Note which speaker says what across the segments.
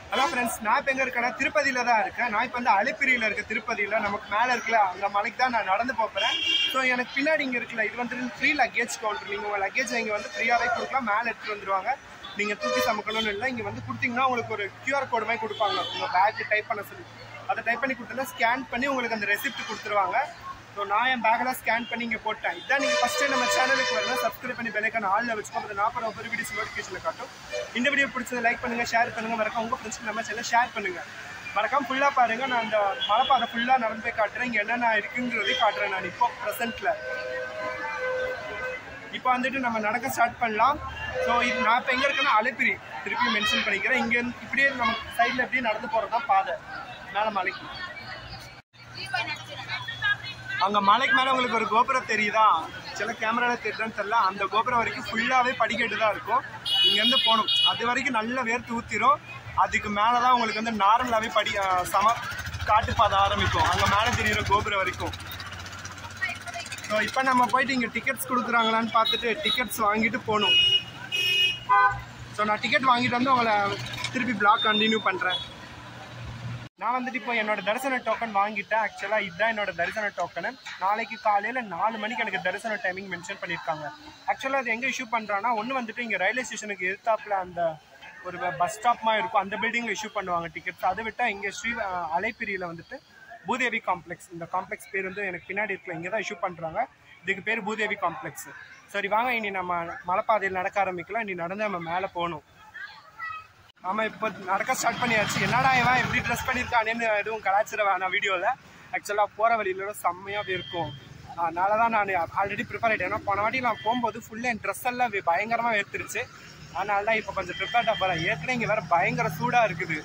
Speaker 1: Hello friends நான் இப்போ எங்கே இருக்கேன்னா திருப்பதியில் தான் இருக்கேன் நான் இப்போ வந்து அலிப்பிரியில் இருக்க திருப்பதியில் நமக்கு மேலே இருக்குல்ல அந்த மலைக்கு தான் நான் நடந்து போகிறேன் ஸோ எனக்கு பின்னாடி இங்கே இருக்குல்ல இது வந்து ஃப்ரீ லக்கேஜ் கவுண்டர் நீங்கள் உங்கள் லக்கேஜ் இங்கே வந்து ஃப்ரீயாகவே கொடுக்கலாம் மேலே எடுத்துகிட்டு வந்துருவாங்க நீங்கள் தூக்கி சமைக்கணும்னு இல்லை இங்கே வந்து கொடுத்தீங்கன்னா உங்களுக்கு ஒரு கியூஆர் கோடு மாதிரி கொடுப்பாங்க உங்கள் பேக்கு டைப் பண்ண சொல்லி அதை டைப் பண்ணி கொடுத்தா ஸ்கேன் பண்ணி உங்களுக்கு அந்த ரெசிப்ட் கொடுத்துருவாங்க ஸோ நான் என் பேக்கெல்லாம் ஸ்கேன் பண்ணி இங்கே போட்டேன் இதான் நீங்கள் ஃபஸ்ட்டு நம்ம சேனலுக்கு வரலாம் சப்ஸ்கிரைப் பண்ணி பெல்லைக்கான ஆளில் வச்சுக்கோ அப்போ நான் அப்புறம் ஒவ்வொரு வீடியோஸ் நோட்டிஃபிகேஷனில் காட்டும் இந்த வீடியோ பிடிச்சதை லைக் பண்ணுங்கள் ஷேர் பண்ணுங்கள் மறக்காம உங்கள் ஃப்ரெண்ட்ஸ்க்கு நம்ம சேனல் ஷேர் பண்ணுங்கள் மறக்காம ஃபுல்லாக பாருங்கள் நான் அந்த மலைப்பாதை ஃபுல்லாக நடந்து போய் காட்டுறேன் இங்கே என்னென்ன இருக்குங்கிறதையும் காட்டுறேன் நான் இப்போ ப்ரெசென்ட்டில் இப்போ வந்துட்டு நம்ம நடக்க ஸ்டார்ட் பண்ணலாம் ஸோ இது நான் இப்போ எங்கே இருக்கேன்னா அலைப்பிரி திருப்பி மென்ஷன் பண்ணிக்கிறேன் இங்கே இப்படியே நம்ம சைடில் இப்படியே நடந்து போகிறது தான் பாதை மேலே மலைக்கு அங்கே மலைக்கு மேலே உங்களுக்கு ஒரு கோபுரம் தெரியுதா சில கேமராவில் தெரியுதான்னு தெரியல அந்த கோபுரம் வரைக்கும் ஃபுல்லாகவே படிக்கட்டு தான் இருக்கும் இங்கேருந்து போகணும் அது வரைக்கும் நல்ல வேர்த்து ஊற்றிரும் அதுக்கு மேலே தான் உங்களுக்கு வந்து நார்மலாகவே படி அஹ், சம காட்டுப்பாதை ஆரம்பிக்கும் அங்கே மேலே தெரியுற கோபுரம் வரைக்கும் ஸோ இப்போ நம்ம போயிட்டு இங்கே டிக்கெட்ஸ் கொடுக்குறாங்களான்னு பார்த்துட்டு டிக்கெட்ஸ் வாங்கிட்டு போகணும் ஸோ நான் டிக்கெட் வாங்கிட்டு வந்து உங்களை திருப்பி பிளாக் கண்டினியூ பண்ணுறேன் நான் வந்துட்டு இப்போ என்னோட தரிசன டோக்கன் வாங்கிட்டேன் ஆக்சுவலாக இதுதான் என்னோட தரிசன டோக்கனு நாளைக்கு காலையில் நாலு மணிக்கு எனக்கு தரிசன டைமிங் மென்ஷன் பண்ணியிருக்காங்க ஆக்சுவலாக அது எங்கே இஷ்யூ பண்ணுறான்னா ஒன்று வந்துட்டு இங்கே ரயில்வே ஸ்டேஷனுக்கு எதிர்த்தாப்புல அந்த ஒரு பஸ் ஸ்டாப் மாதிரி இருக்கும் அந்த பில்டிங்கில் இஷ்யூ பண்ணுவாங்க டிக்கெட்ஸ் அதை விட்டால் இங்கே ஸ்ரீ அஹ், அலைப்பிரியில் வந்துட்டு பூதேவி காம்ப்ளெக்ஸ் இந்த காம்ப்ளெக்ஸ் பேர் வந்து எனக்கு பின்னாடி இருக்கல இங்கே தான் இஷ்யூ பண்ணுறாங்க இதுக்கு பேர் பூதேவி காம்ப்ளெக்ஸ் சரி வாங்க இனி நம்ம மலைப்பாதையில் நடக்க ஆரம்பிக்கலாம் இனி நடந்து நம்ம மேலே போகணும் ஆமா இப்போ நடக்க ஸ்டார்ட் பண்ணியாச்சு என்னடா இவன் எப்படி ட்ரெஸ் பண்ணியிருக்கானேன்னு எதுவும் கலாச்சிட வேணாம் வீடியோவில் ஆக்சுவலாக போகிற வழியில செம்மையாக இருக்கும் அதனால தான் நான் ஆல்ரெடி ப்ரிப்பேர் ஆகிட்டேன் ஏன்னா போன வாட்டி நான் போகும்போது ஃபுல்லாக என் ட்ரெஸ் எல்லாம் வே- பயங்கரமா வேர்த்துருச்சு அதனால தான் இப்போ கொஞ்சம் ப்ரிப்பேர்டாக போகிறேன் ஏற்கனவே இங்கே வேற பயங்கர சூடாக இருக்குது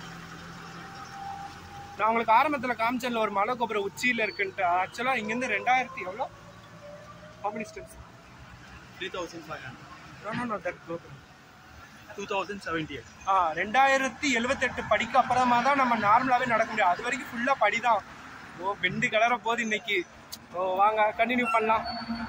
Speaker 1: நான் உங்களுக்கு ஆரம்பத்தில் காமிச்சேன்ல ஒரு மலை கோபுரம் உச்சியில் இருக்குன்ட்டு ஆக்சுவலாக இங்கேருந்து ரெண்டாயிரத்தி எவ்வளோ how many steps
Speaker 2: 3500
Speaker 1: no no no that கோபுரம்
Speaker 2: 2078
Speaker 1: ஆ ரெண்டாயிரத்தி எழுவத்தெட்டு படிக்கு அப்புறமா தான் நம்ம நார்மலாகவே நடக்க முடியும் அது வரைக்கும் ஃபுல்லாக படி தான் ஓ பெண்டு கலர போது இன்னைக்கு ஓ வாங்க கண்டினியூ பண்ணலாம்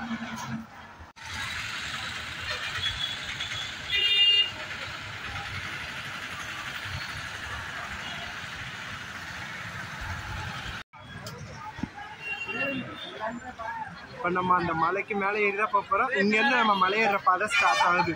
Speaker 1: இப்போ நம்ம அந்த மலைக்கு மேலே ஏறி தான் போக போகிறோம் இங்கேருந்து நம்ம மலை ஏறுற பாதை ஸ்டார்ட் ஆகுது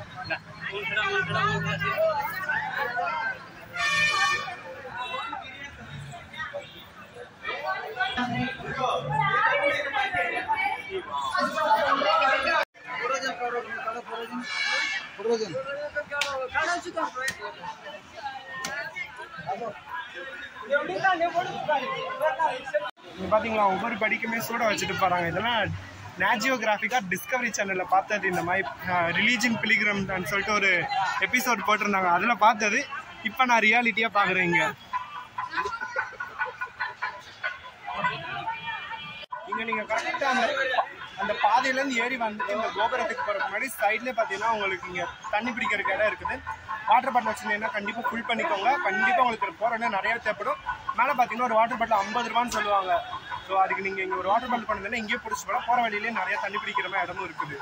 Speaker 1: இங்க பாத்தீங்களா ஒவ்வொரு படிக்குமே சூட வச்சுட்டு போறாங்க இதெல்லாம் நேஜியோகிராஃபிக்கா டிஸ்கவரி சேனல்ல பார்த்தது இந்த மாதிரி ரிலீஜன் பிலிகிரம் சொல்லிட்டு ஒரு எபிசோட் போட்டிருந்தாங்க அதுல பார்த்தது இப்போ நான் ரியாலிட்டியா பாக்குறேன் இங்க இங்க நீங்க கரெக்டா அந்த அந்த பாதையில இருந்து ஏறி வந்து இந்த கோபுரத்துக்கு போறதுக்கு முன்னாடி சைட்ல பாத்தீங்கன்னா உங்களுக்கு இங்க தண்ணி பிடிக்கிறதுக்கு இடம் இருக்குது வாட்டர் பாட்டில் வச்சிருந்தீங்கன்னா கண்டிப்பா ஃபுல் பண்ணிக்கோங்க கண்டிப்பா உங்களுக்கு போற இடம் நிறைய தேவைப்படும் மேல பாத்தீங்கன்னா ஒரு வாட்டர் பாட்டில் ஐம்பது ரூபான்னு சொல்லுவாங்க ஸோ அதுக்கு நீங்க இங்க ஒரு வாட்டர் பாட்டில் பண்ணதுல இங்கேயே பிடிச்சி போல போற வழியிலே நிறைய தண்ணி பிடிக்கிற மாதிரி இடமும் இருக்குது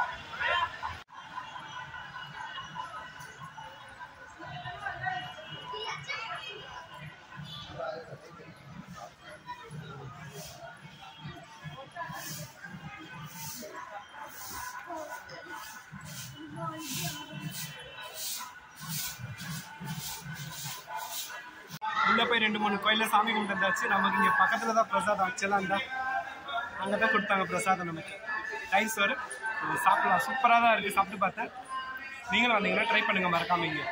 Speaker 1: உள்ள போய் ரெண்டு மூணு கோயில்ல சாமி கும்பிட்டு வந்தாச்சு நமக்கு இங்க பக்கத்துல தான் பிரசாதம் ஆக்சுவலா இருந்தா அங்க தான் கொடுத்தாங்க பிரசாதம் நமக்கு ரைஸ் வரும் இது சாப்பிடலாம் சூப்பரா தான் இருக்கு சாப்பிட்டு பார்த்தேன் நீங்களும் வந்தீங்கன்னா ட்ரை பண்ணுங்க மறக்காம இங்க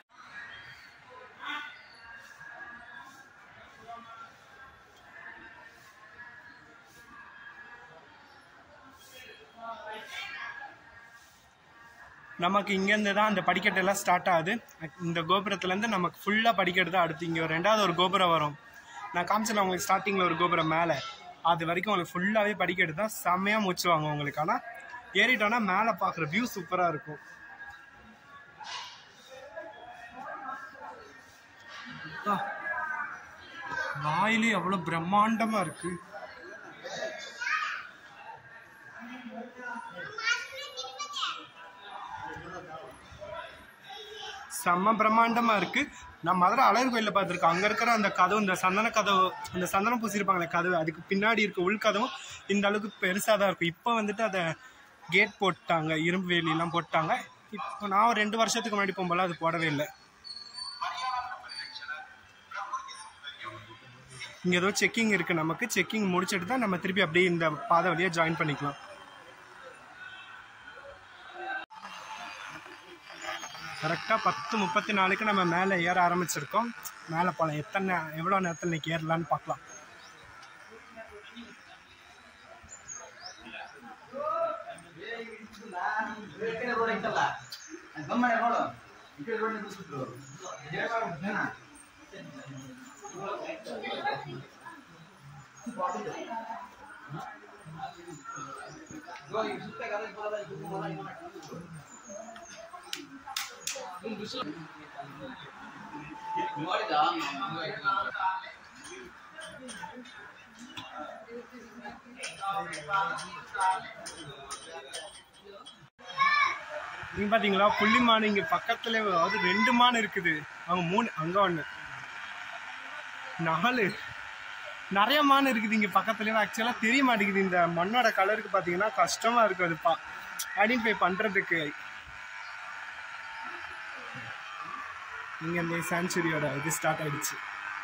Speaker 1: நமக்கு இங்கேருந்து தான் அந்த படிக்கட்டு எல்லாம் ஸ்டார்ட் ஆகுது இந்த கோபுரத்துலேருந்து நமக்கு ஃபுல்லாக படிக்கட்டு தான் அடுத்து இங்கே ஒரு ரெண்டாவது ஒரு கோபுரம் வரும் நான் காமிச்சல உங்களுக்கு ஸ்டார்டிங்கில் ஒரு கோபுரம் மேலே அது வரைக்கும் உங்களுக்கு ஃபுல்லாகவே படிக்கட்டு தான் செம்மையாக மூச்சுவாங்க உங்களுக்கு ஆனால் ஏறிட்டோன்னா மேலே பார்க்குற வியூ சூப்பராக இருக்கும் அப்பா, வாயிலே அவ்வளோ பிரம்மாண்டமாக இருக்குது செம்ம பிரம்மாண்டமா இருக்கு நான் மதுரை அழகர் கோயிலில் பார்த்துருக்கேன் அங்க இருக்கிற அந்த கதவு இந்த சந்தன கதவு அந்த சந்தனம் பூசியிருப்பாங்களே கதவு அதுக்கு பின்னாடி இருக்க உள்கதவும் இந்த அளவுக்கு பெருசாக தான் இருக்கும் இப்போ வந்துட்டு அதை கேட் போட்டாங்க இரும்பு வேலியெல்லாம் போட்டாங்க இப்போ நான் ஒரு ரெண்டு வருஷத்துக்கு முன்னாடி போகும்போது அது போடவே இல்லை இங்கே ஏதோ செக்கிங் இருக்குது நமக்கு செக்கிங் முடிச்சிட்டு தான் நம்ம திருப்பி அப்படியே இந்த பாதை வழியாக ஜாயின் பண்ணிக்கலாம் கரெக்டாக பத்து முப்பத்தி நாலுக்கு நம்ம மேலே ஏற ஆரம்பிச்சிருக்கோம் மேலே போகலாம் எத்தனை எவ்வளோ நேரத்தில் இன்னைக்கு ஏறலான்னு பார்க்கலாம் நீங்க பாத்தீங்களா புள்ளி மான் இங்க பக்கத்துல அதாவது ரெண்டு மான் இருக்குது அவங்க மூணு அங்க ஒண்ணு நாலு நிறைய மான் இருக்குது இங்க பக்கத்துல ஆக்சுவலா தெரிய மாட்டேங்குது இந்த மண்ணோட கலருக்கு பாத்தீங்கன்னா கஷ்டமா இருக்கு அது பா ஐடென்டிஃபை பண்றதுக்கு இங்க இந்த சான்ச்சுரியோட இது ஸ்டார்ட் ஆயிடுச்சு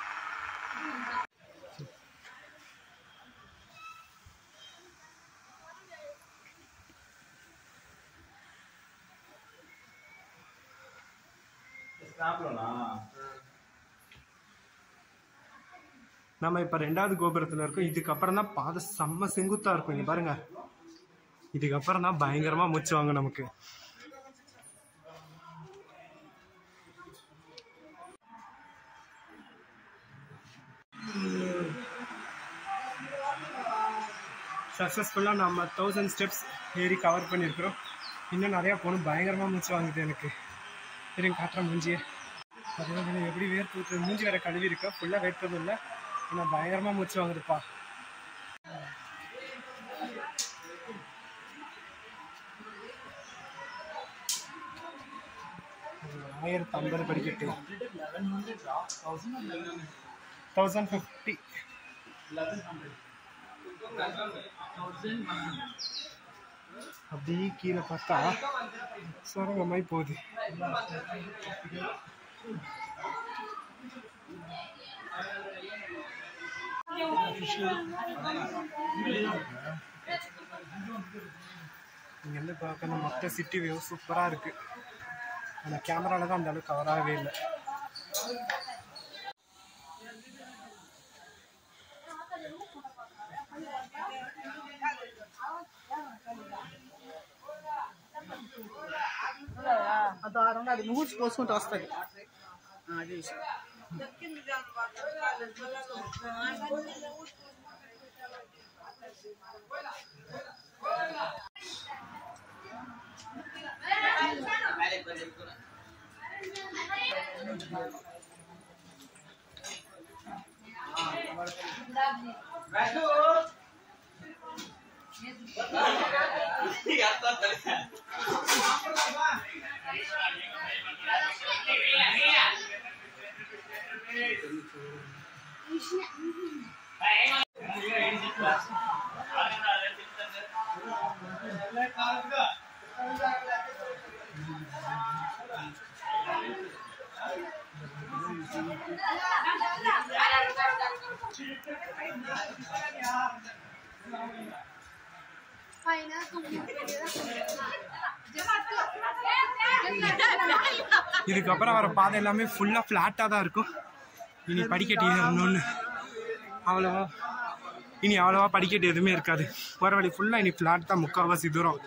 Speaker 1: நம்ம இப்ப ரெண்டாவது கோபுரத்துல இருக்கோம் இதுக்கப்புறம் தான் பாதை செம்ம செங்குத்தா இருக்கும் இங்க பாருங்க இதுக்கப்புறம் தான் பயங்கரமா மூச்சு வாங்க நமக்கு சக்ஸஸ்ஃபுல்லாக நம்ம தௌசண்ட் ஸ்டெப்ஸ் ஏறி கவர் பண்ணியிருக்கிறோம் இன்னும் நிறையா போகணும் பயங்கரமாக மூச்சு வாங்குது எனக்கு இருங்க காட்டுறேன் மூஞ்சியே பார்த்தீங்கன்னா எப்படி வேர்த்து ஊற்றுது மூஞ்சி வேற கழுவி இருக்கா ஃபுல்லாக வேர்த்ததும் இல்லை ஆனால் பயங்கரமாக மூச்சு வாங்குதுப்பா ஆயிரத்தி ஐம்பது படிக்கட்டு தௌசண்ட் ஃபிஃப்டி அப்படியே கீழே பார்த்தா சுரங்கமாய் போகுது இங்கேருந்து பார்க்கணும் மொத்த சிட்டி வியூ சூப்பராக இருக்கு அந்த கேமரால தான் அந்த அளவுக்கு கவர் ஆகவே இல்லை
Speaker 3: ಅದು ಆರೊಂದು ಅದು ಮುಗಿಸ್ಕೋಸ್ಕೊಂತ ವಸ್ತದೆ ಅದೇ ವಿಷಯ
Speaker 1: இதுக்கப்புறம் வர பாதை எல்லாமே ஃபுல்லாக ஃப்ளாட்டாக தான் இருக்கும் இனி படிக்கட்டு ஏறணும்னு அவ்வளோவா இனி அவ்வளோவா படிக்கட்டு எதுவுமே இருக்காது போகிற வழி ஃபுல்லாக இனி ஃப்ளாட் தான் முக்கால்வாசி தூரம்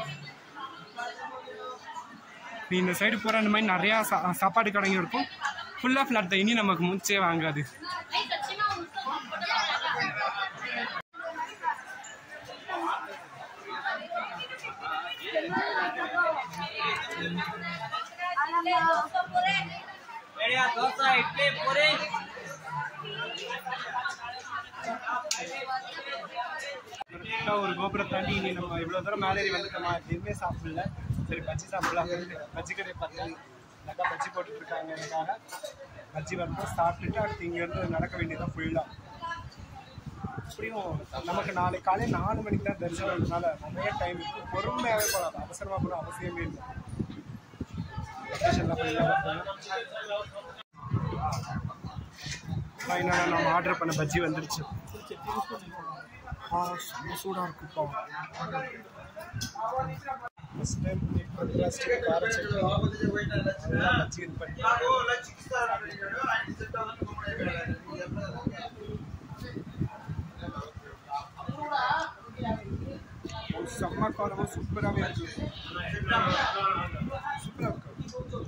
Speaker 1: நீ இந்த சைடு போகிற அந்த மாதிரி நிறையா சா சாப்பாடு கடைங்க இருக்கும் ஃபுல்லாக ஃப்ளாட் தான் இனி நமக்கு மூச்சே வாங்காது கரெக்டாக ஒரு கோபுரம் தாண்டி இனி நம்ம இவ்வளோ தூரம் மேலேறி வந்துட்டோமா எதுவுமே சாப்பிடல சரி பஜ்ஜி சாப்பிடலாம் பஜ்ஜி கடையை பார்த்து நல்லா பஜ்ஜி போட்டுட்டு இருக்காங்க எனக்காக பஜ்ஜி வரட்டும் சாப்பிட்டுட்டு அடுத்து இங்கேருந்து நடக்க வேண்டியதான் ஃபுல்லாக அப்படியும் நமக்கு நாளை காலையில் நாலு மணிக்கு தான் தரிசனம்னால நிறைய டைம் இருக்கு பொறுமையாகவே போகலாம் அவசரமாக போகணும் அவசியமே இல்லை லொக்கேஷன்லாம் ஃபைனலாக நம்ம ஆர்டர் பண்ண பஜ்ஜி வந்துருச்சு ஆ செம்ம சூடாக இருக்குப்பா ஃபஸ்ட் டைம் ஃபஸ்ட்டு கார சட்னி நல்லா பஜ்ஜி இது பண்ணி செம்ம காரமும் சூப்பராகவே இருக்கு சூப்பராக இருக்கு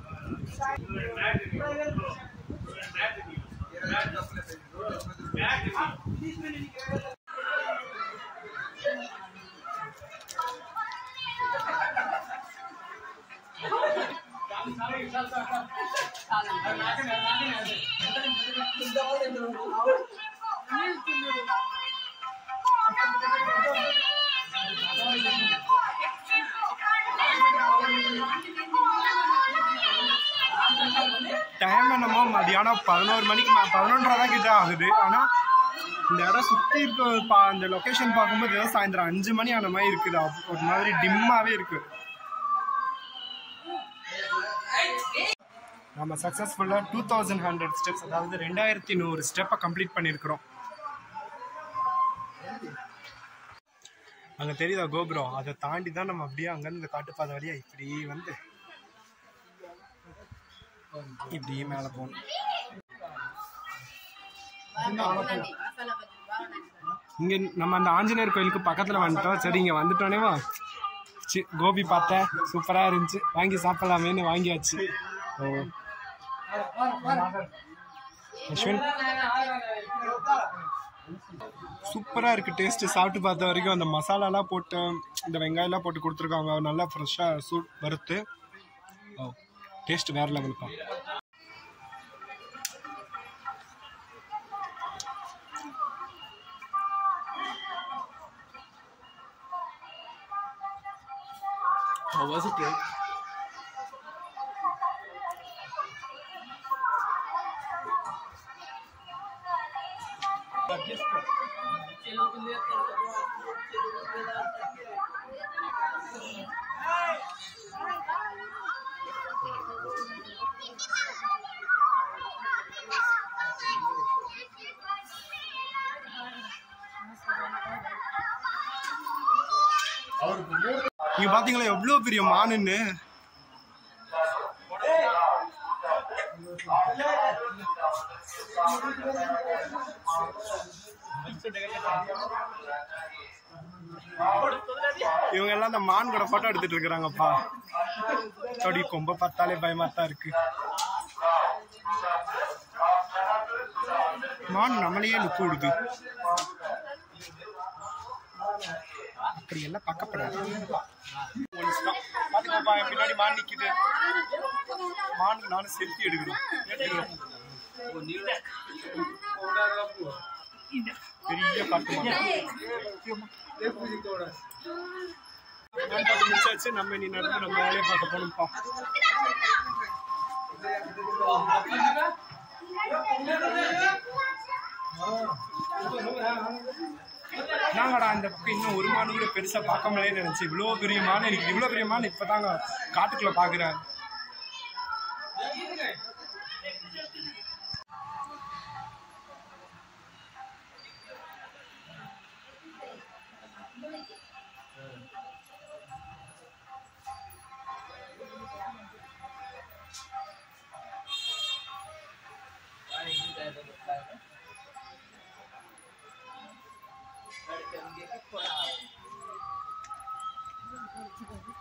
Speaker 1: டைம் என்னமோ மதியானம் பதினோரு மணிக்கு மே- பதினொன்றரை தான் கிட்ட ஆகுது ஆனால் இந்த இடம் சுற்றி இருக்க பா அந்த லொக்கேஷன் பார்க்கும்போது ஏதோ சாயந்தரம் அஞ்சு மணி ஆன மாதிரி இருக்குது அப்ப- ஒரு மாதிரி டிம்மாகவே இருக்கு நம்ம சக்ஸஸ்ஃபுல்லாக டூ தௌசண்ட் ஹண்ட்ரட் ஸ்டெப்ஸ் அதாவது ரெண்டாயிரத்தி நூறு ஸ்டெப்பை கம்ப்ளீட் பண்ணியிருக்கிறோம் அங்கே தெரியுதா கோபுரம் அதை தாண்டி தான் நம்ம அப்படியே அங்கேருந்து இந்த காட்டுப்பாதை வழியா இப்படி வந்து இப்படியே மேலே போகணும் இங்கே நம்ம அந்த ஆஞ்சநேயர் கோயிலுக்கு பக்கத்தில் வந்துட்டோம் சரி இங்கே வந்துட்டோனேவா சி கோபி பார்த்தேன் சூப்பராக இருந்துச்சு வாங்கி சாப்பிடலாமேன்னு வாங்கியாச்சு ஓ அஸ்வின் சூப்பராக இருக்குது டேஸ்ட்டு சாப்பிட்டு பார்த்த வரைக்கும் அந்த மசாலாலாம் போட்டு இந்த வெங்காயம்லாம் போட்டு கொடுத்துருக்காங்க நல்லா ஃப்ரெஷ்ஷாக சூட் வறுத்து ஓ டேஸ்ட் வேறு லெவலுப்பா
Speaker 2: How was it, right?
Speaker 1: நீங்க பாத்தீங்களா எவ்வளவு பெரிய மானுன்னு இவங்க எல்லாம் அந்த மான் கூட போட்டோ எடுத்துட்டு இருக்கிறாங்கப்பா அப்படி கொம்ப பார்த்தாலே பயமா தான் இருக்கு மான் நம்மளையே லுக்கு விடுது அப்படி எல்லாம் பார்க்கப்படாது பாத்துக்கோப்பா என் பின்னாடி மான் நிக்குது மானுக்கு நானும் செல்ஃபி எடுக்கணும் எடுத்துக்கிறோம் பெரிய காட்டு மான் மான் பார்த்து முடிச்சாச்சு நம்ம நீ நடந்து நம்ம வேலையை பார்க்க போகணும்ப்பா நாங்கடா அந்த பக்கம் இன்னும் ஒரு மான் கூட பெருசா பார்க்க முடியல நினைச்சு இவ்வளோ பெரிய மான் எனக்கு இவ்வளோ பெரிய மான் இப்பதாங்க காட்டுக்குள்ள பாக்குறேன்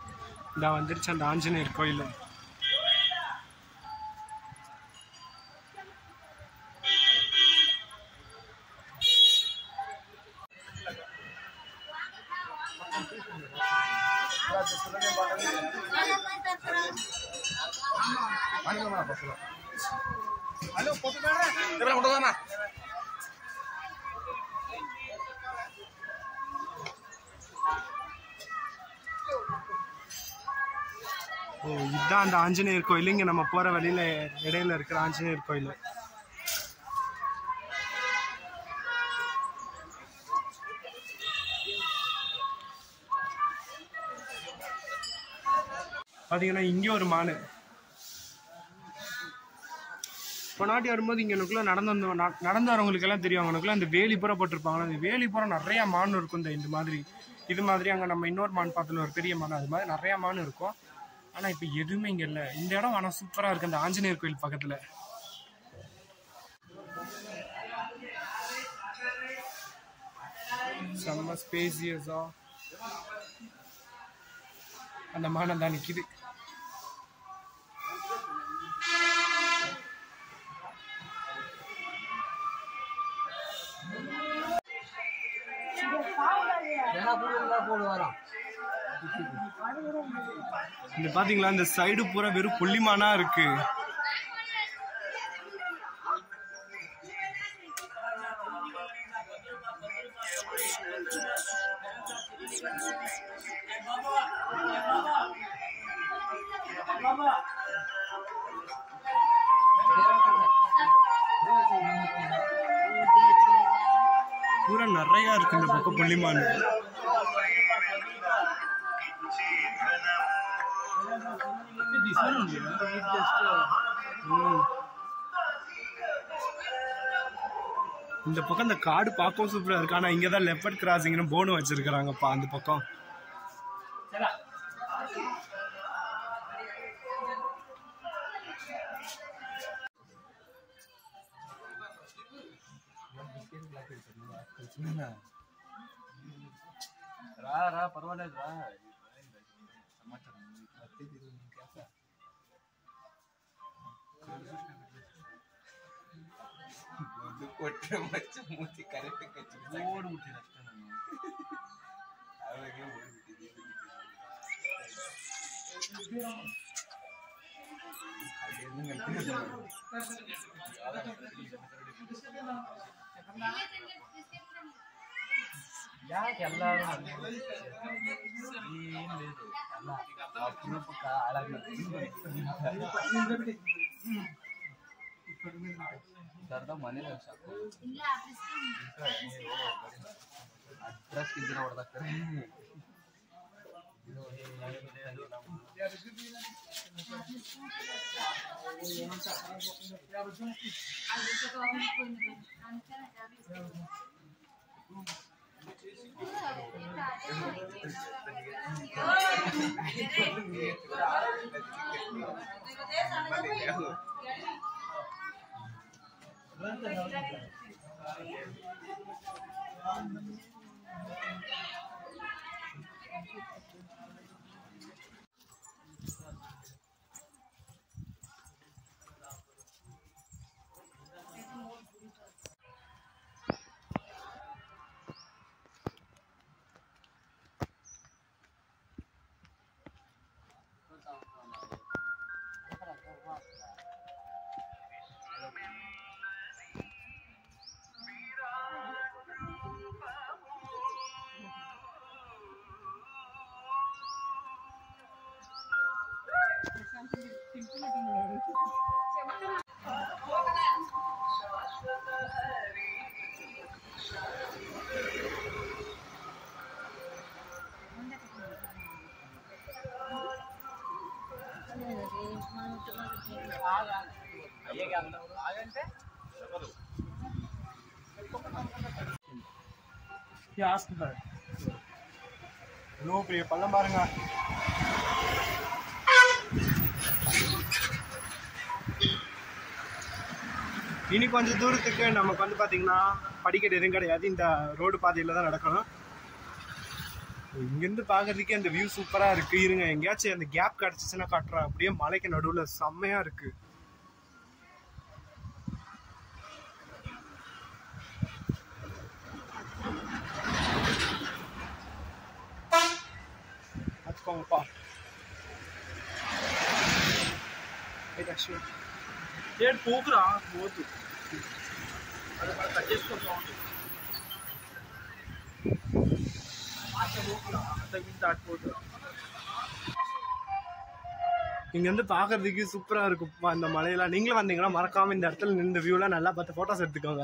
Speaker 1: இந்த வந்துருச்சு அந்த ஆஞ்சநேயர் கோயில் ஓ இதுதான் அந்த ஆஞ்சநேயர் கோயில் இங்க நம்ம போற வழியில இடையில இருக்கிற ஆஞ்சநேயர் கோயில் பாத்தீங்கன்னா இங்க ஒரு மானு பொனாட்டி வரும்போது இங்க எனக்குள்ள நடந்து வந்த ந- நடந்து வரவங்களுக்கு எல்லாம் தெரியும் அவனுக்குள்ள அந்த வேலி பூரா போட்டிருப்பாங்க அந்த வேலி பூரா நிறைய மான் இருக்கும் இந்த இந்த மாதிரி இது மாதிரி அங்க நம்ம இன்னொரு மான் பார்த்தோம்ல ஒரு பெரிய மான் அது மாதிரி நிறைய மான் இருக்கும் ஆனா இப்ப எதுவுமே இங்க இல்ல இந்த இடம் ஆனா சூப்பரா இருக்கு அந்த ஆஞ்சநேயர் கோயில் பக்கத்துல செம்ம ஸ்பேசியஸா அந்த மானம் தான் நிக்குது இந்த பாத்தீங்களா இந்த சைடு பூரா வெறும் புள்ளிமானா இருக்கு பூரா நிறைய இருக்கு இந்த பக்கம் புள்ளிமான்
Speaker 2: This one only, no? It just, uh,
Speaker 1: இந்த பக்கம் இந்த காடு பார்க்கவும் சூப்பரா இருக்கு ஆனா இங்க தான் லெப்பர்ட் கிராசிங்னு போர்டு வச்சிருக்காங்கப்பா அந்த பக்கம்
Speaker 2: రా రా పర్వాలేదు రా
Speaker 4: ಕೊಟ್ರೆ ಮಚ್ಚ ಮೂತಿ ಕರೆಕ್ಟ್ ಕಚ್ಚಿ
Speaker 2: ಓಡ್ಬಿಟ್ಟಿದೆ ಅಷ್ಟೇ ನಾನು
Speaker 4: ಅವಾಗೆ ಓಡ್ಬಿಟ್ಟಿದ್ದೀನಿ
Speaker 2: ಯಾಕೆ ಎಲ್ಲರೂ ಏನ್ లేదు ಅಲ್ಲ ಅಪರೂಪಕ್ಕ ಹಾಳಾಗ ಮನೇಲಿ ಸಾಕು ಅಡ್ರೆಸ್ ಕಿಂದಿನ ಹೊಡೆದಾಕ್ತಾರೆ
Speaker 1: இவ்வளோ பெரிய பள்ளம் பாருங்க இனி கொஞ்சம் தூரத்துக்கு நமக்கு வந்து பாத்தீங்கன்னா படிக்கட்டு எதுவும் கிடையாது இந்த ரோடு பாதையில தான் நடக்கணும் இங்கிருந்து பாக்குறதுக்கே அந்த வியூ சூப்பரா இருக்கு இருங்க எங்கேயாச்சும் அந்த கேப் கிடைச்சிச்சுன்னா காட்டுறேன் அப்படியே மலைக்கு நடுவுல செம்மையா இருக்கு பார்த்துக்கோ பார்த்துக்கோங்கப்பா Wait, Ashwin.
Speaker 2: డేట్ పోకురా పోతు అది మనం కట్ చేసుకుంటాం దాటిపోతుంది
Speaker 1: இங்கேருந்து பார்க்கறதுக்கு சூப்பராக இருக்கும்ப்பா இந்த மலையெல்லாம் நீங்களும் வந்தீங்கன்னா மறக்காம இந்த இடத்துல நின்று வியூலாம் நல்லா பார்த்து ஃபோட்டோஸ் எடுத்துக்கோங்க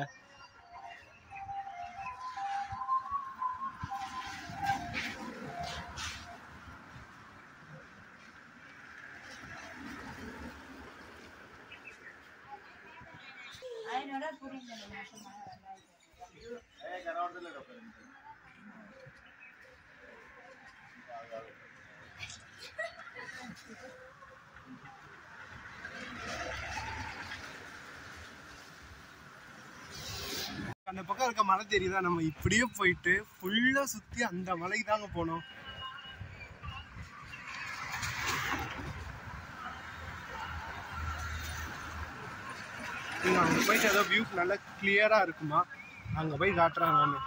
Speaker 1: அந்த பக்கம் இருக்க மலை தெரியுதா நம்ம இப்படியே போயிட்டு ஃபுல்லா சுத்தி அந்த மலைக்கு தாங்க போனோம் நீங்க அங்க போயிட்டு ஏதோ வியூ நல்லா கிளியரா இருக்குமா அங்க போய் காட்டுறாங்க நானு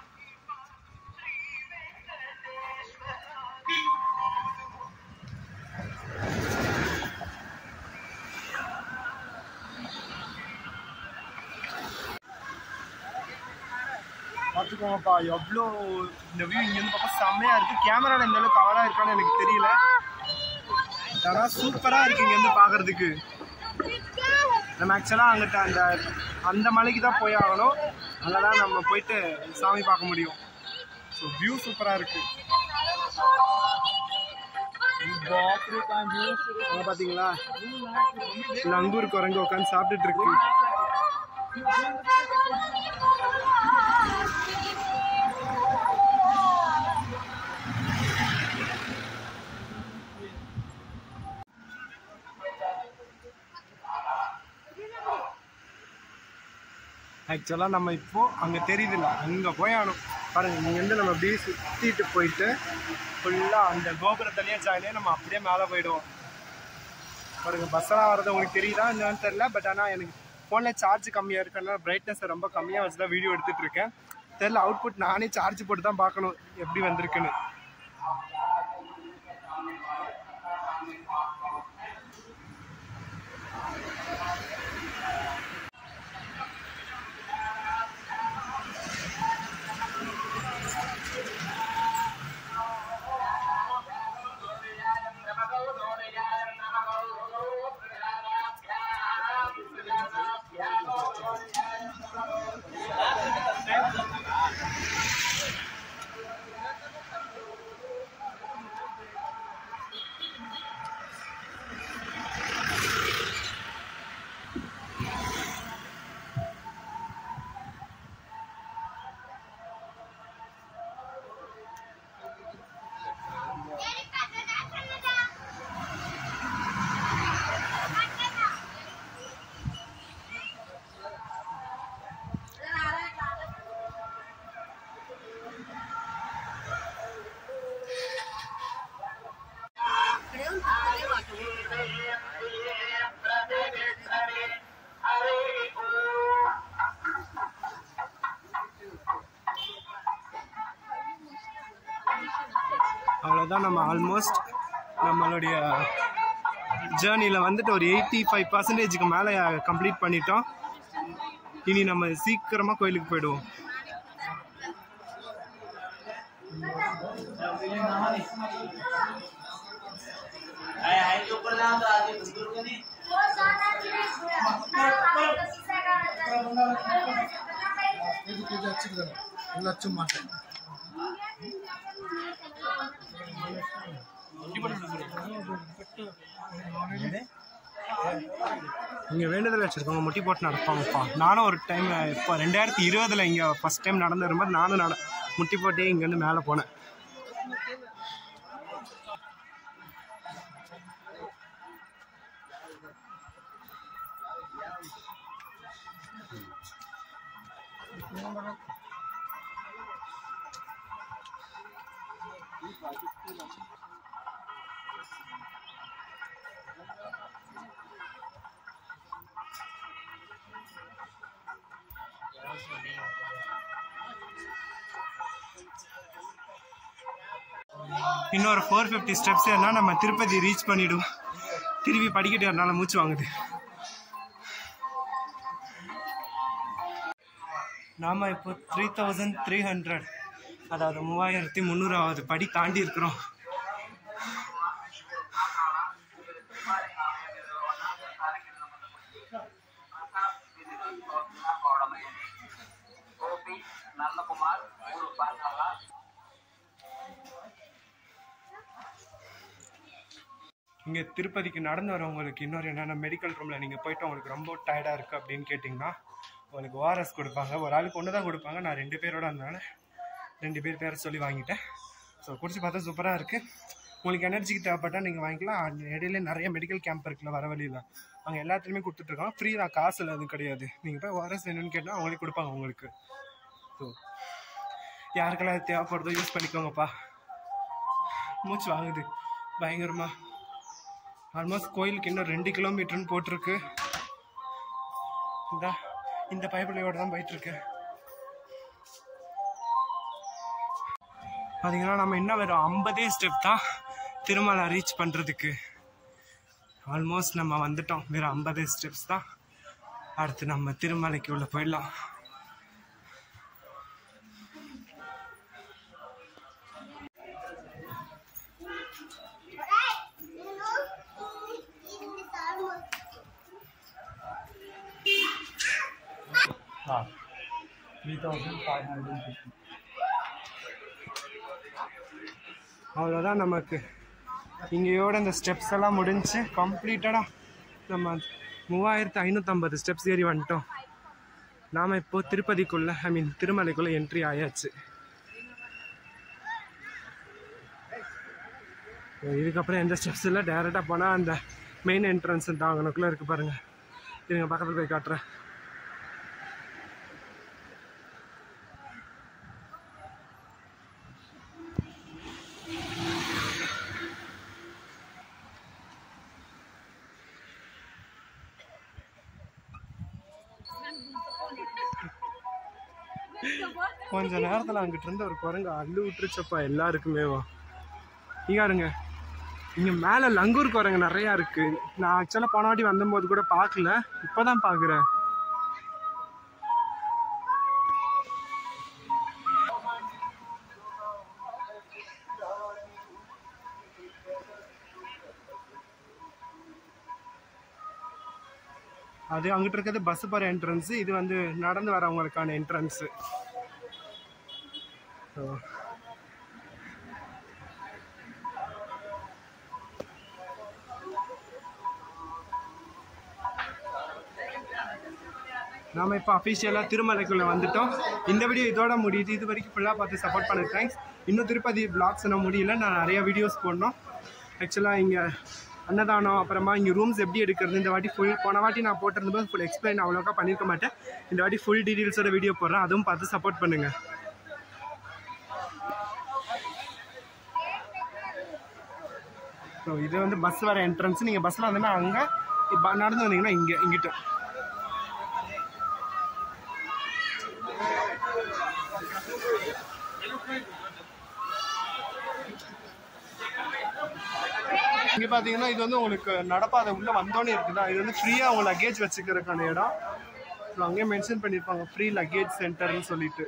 Speaker 1: பார்த்துக்கோங்கப்பா எவ்வளோ இந்த வியூ இங்கேருந்து பார்க்க செம்மையா இருக்கு கேமரால இந்த அளவுக்கு கவரா இருக்கான்னு எனக்கு தெரியல ஆனால் சூப்பரா இருக்கு இங்கேருந்து பார்க்கறதுக்கு நம்ம ஆக்சுவலாக அங்கிட்ட அந்த அந்த மலைக்கு தான் போய் ஆகணும் அங்கே தான் நம்ம போயிட்டு சாமி பார்க்க முடியும் ஸோ வியூ சூப்பராக இருக்கு அங்க பார்த்தீங்களா லங்கூர் குரங்கு உட்காந்து சாப்பிட்டுட்டு இருக்கு ஆக்சுவலாக நம்ம இப்போ அங்கே தெரியுதுல்ல அங்கே போய் ஆகணும் பாருங்க இங்கேருந்து நம்ம அப்படியே சுற்றிட்டு போயிட்டு ஃபுல்லாக அந்த கோபுரத்திலேயே ஜாயினே நம்ம அப்படியே மேலே போயிடுவோம் பாருங்க பஸ்ஸெல்லாம் வர்றது உங்களுக்கு தெரியுதா என்னன்னு தெரியல பட் ஆனால் எனக்கு ஃபோனில் சார்ஜ் கம்மியாக இருக்கனால பிரைட்னஸ் ரொம்ப கம்மியாக வச்சு தான் வீடியோ எடுத்துட்டு இருக்கேன் தெரியல அவுட்புட் நானே சார்ஜ் போட்டு தான் பார்க்கணும் எப்படி வந்திருக்குன்னு அவ்வளோதான் நம்ம ஆல்மோஸ்ட் நம்மளுடைய ஜேர்னியில் வந்துட்டு ஒரு எயிட்டி ஃபைவ் பர்சன்டேஜுக்கு மேலே கம்ப்ளீட் பண்ணிட்டோம் இனி நம்ம சீக்கிரமாக கோயிலுக்கு போயிடுவோம் இங்கே வேண்டுதல் வச்சுருக்கவங்க முட்டி போட்டு நடப்பாங்கப்பா நானும் ஒரு டைம் இப்போ ரெண்டாயிரத்தி இருபதில் இங்கே ஃபஸ்ட் டைம் நடந்து வரும்போது நானும் நட முட்டி போட்டே இங்கேருந்து மேலே போனேன் இன்னொரு ஃபோர் ஃபிஃப்டி ஸ்டெப்ஸ் ஏறினா நம்ம திருப்பதி ரீச் பண்ணிவிடுவோம் திருப்பி படிக்கட்டு ஏறினால மூச்சு வாங்குது நாம இப்போ த்ரீ தௌசண்ட் த்ரீ ஹண்ட்ரட் அதாவது மூவாயிரத்தி முந்நூறாவது படி தாண்டி இருக்கிறோம் இங்கே திருப்பதிக்கு நடந்து வரவங்களுக்கு இன்னொரு என்னென்ன மெடிக்கல் ரூமில் நீங்கள் போயிட்டு உங்களுக்கு ரொம்ப டயர்டாக இருக்குது அப்படின்னு கேட்டிங்கன்னா உங்களுக்கு ஓஆர்எஸ் கொடுப்பாங்க ஒரு ஆளுக்கு ஒன்று தான் கொடுப்பாங்க நான் ரெண்டு பேரோட இருந்தனால ரெண்டு பேர் பேரை சொல்லி வாங்கிட்டேன் ஸோ குடிச்சு பார்த்தா சூப்பராக இருக்குது உங்களுக்கு எனர்ஜிக்கு தேவைப்பட்டால் நீங்கள் வாங்கிக்கலாம் அந்த இடையில நிறைய மெடிக்கல் கேம்ப் இருக்குல்ல வர வழியில் அங்கே எல்லாத்துலேயுமே கொடுத்துட்ருக்காங்க ஃப்ரீ தான் காசு இல்லை அது கிடையாது நீங்கள் போய் ஓஆர்எஸ் வேணும்னு கேட்டால் அவங்களே கொடுப்பாங்க உங்களுக்கு ஸோ யாருக்கெல்லாம் இது தேவைப்படுதோ யூஸ் பண்ணிக்கோங்கப்பா மூச்சு வாங்குது பயங்கரமா ஆல்மோஸ்ட் கோயிலுக்கு இன்னும் ரெண்டு கிலோமீட்டர்னு போட்டிருக்கு இந்த இந்த பைப்பிள்ளையோட தான் போயிட்டு இருக்கு பார்த்தீங்கன்னா நம்ம என்ன வெறும் ஐம்பதே ஸ்டெப் தான் திருமலை ரீச் பண்ணுறதுக்கு ஆல்மோஸ்ட் நம்ம வந்துட்டோம் வெறும் ஐம்பதே ஸ்டெப்ஸ் தான் அடுத்து நம்ம திருமலைக்கு உள்ள போயிடலாம்
Speaker 2: three thousand five hundred fifty
Speaker 1: அவ்வளோதான் நமக்கு இங்கேயோட இந்த ஸ்டெப்ஸ் எல்லாம் முடிஞ்சு கம்ப்ளீட்டடாக நம்ம மூவாயிரத்து ஐநூற்றம்பது ஸ்டெப்ஸ் ஏறி வந்துட்டோம் நாம் இப்போ திருப்பதிக்குள்ளே ஐ மீன் திருமலைக்குள்ளே என்ட்ரி ஆயாச்சு இதுக்கப்புறம் எந்த ஸ்டெப்ஸ் இல்லை டேரெக்டாக போனால் அந்த மெயின் என்ட்ரன்ஸ் தாங்கனுக்குள்ளே இருக்குது பாருங்கள் இருங்க பக்கத்தில் போய் காட்டுறேன் கொஞ்ச நேரத்தில் அங்கிட்டு இருந்த ஒரு குரங்கு அள்ளு விட்டுருச்சப்பா எல்லாருக்குமேவா இங்க இருங்க இங்க மேல லங்கூர் குரங்கு நிறைய இருக்கு நான் ஆக்சுவலா போன வாட்டி வந்தபோது கூட பார்க்கல இப்பதான் பாக்குறேன் அது அங்கிட்டு இருக்கிறது பஸ் போகிற என்ட்ரன்ஸ் இது வந்து நடந்து வரவங்களுக்கான என்ட்ரன்ஸு ஸோ நாம இப்போ அஃபிஷியலாக திருமலைக்குள்ளே வந்துட்டோம் இந்த வீடியோ இதோட முடியுது இது வரைக்கும் ஃபுல்லாக பார்த்து சப்போர்ட் பண்ண தேங்க்ஸ் இன்னும் திருப்பதி பிளாக்ஸ் இன்னும் முடியல நான் நிறைய வீடியோஸ் போடணும் ஆக்சுவலாக இங்கே அன்னதானம் அப்புறமா இங்கே ரூம்ஸ் எப்படி எடுக்கிறது இந்த வாட்டி ஃபுல் போன வாட்டி நான் போட்டிருந்தபோது ஃபுல் எக்ஸ்பிளைன் அவ்வளோக்கா பண்ணியிருக்க மாட்டேன் இந்த வாட்டி ஃபுல் டீட்டெயில்ஸோட வீடியோ போடுறேன் அதுவும் பார்த்து சப்போர்ட் பண்ணுங்கள் ஸோ இது வந்து பஸ் வர என்ட்ரன்ஸ் நீங்கள் பஸ்ஸில் வந்தீங்கன்னா அங்கே இப்போ நடந்து வந்தீங்கன்னா இங்கே இங்கிட்ட இங்கே பார்த்தீங்கன்னா இது வந்து உங்களுக்கு நடப்பாதை உள்ளே வந்தோன்னே இருக்குதா இது வந்து ஃப்ரீயாக உங்க லக்கேஜ் வச்சுக்கிறதுக்கான இடம் ஸோ அங்கேயே மென்ஷன் பண்ணியிருப்பாங்க ஃப்ரீ லக்கேஜ் சென்டர்னு சொல்லிட்டு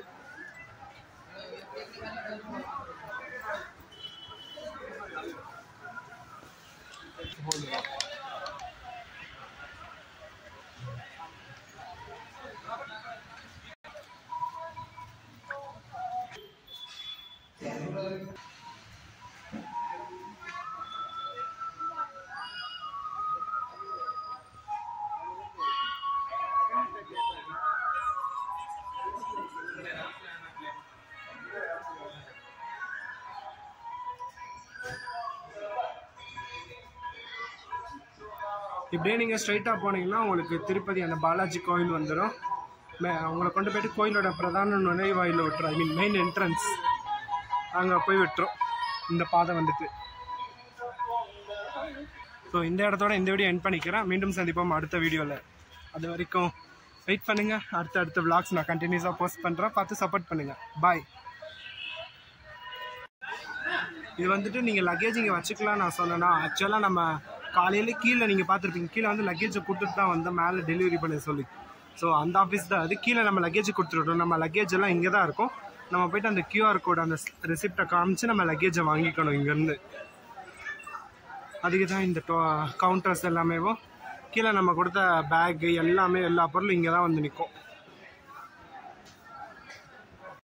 Speaker 1: இப்படியே நீங்கள் ஸ்ட்ரைட்டாக போனீங்கன்னா உங்களுக்கு திருப்பதி அந்த பாலாஜி கோயில் வந்துடும் உங்களை கொண்டு போயிட்டு கோயிலோட பிரதான நுழைவாயில் விட்டுரும் ஐ மீன் மெயின் என்ட்ரன்ஸ் அங்கே போய் விட்டுரும் இந்த பாதை வந்துட்டு ஸோ இந்த இடத்தோட இந்த வீடியோ என் பண்ணிக்கிறேன் மீண்டும் சந்திப்போம் அடுத்த வீடியோவில் அது வரைக்கும் வெயிட் பண்ணுங்கள் அடுத்த அடுத்த vlogs நான் கண்டினியூஸாக போஸ்ட் பண்ணுறேன் பார்த்து சப்போர்ட் பண்ணுங்கள் பாய் இது வந்துட்டு நீங்கள் லக்கேஜ் இங்கே வச்சுக்கலாம் நான் சொன்னேன்னா ஆக்சுவலாக நம்ம காலையில் கீழே நீங்கள் பார்த்துருப்பீங்க கீழே வந்து லக்கேஜை கொடுத்துட்டு தான் வந்தேன் மேலே டெலிவரி பண்ண சொல்லி ஸோ அந்த ஆஃபீஸ் தான் அது கீழே நம்ம லக்கேஜ் கொடுத்துட்டோம் நம்ம லக்கேஜ் எல்லாம் இங்கே தான் இருக்கும் நம்ம போயிட்டு அந்த கியூஆர் கோட் அந்த ரெசிப்டை காமிச்சு நம்ம லக்கேஜை வாங்கிக்கணும் இங்கேருந்து அதுக்கு தான் இந்த கவுண்டர்ஸ் எல்லாமேவும் கீழே நம்ம கொடுத்த பேக்கு எல்லாமே எல்லா பொருளும் இங்கே தான் வந்து நிற்கும்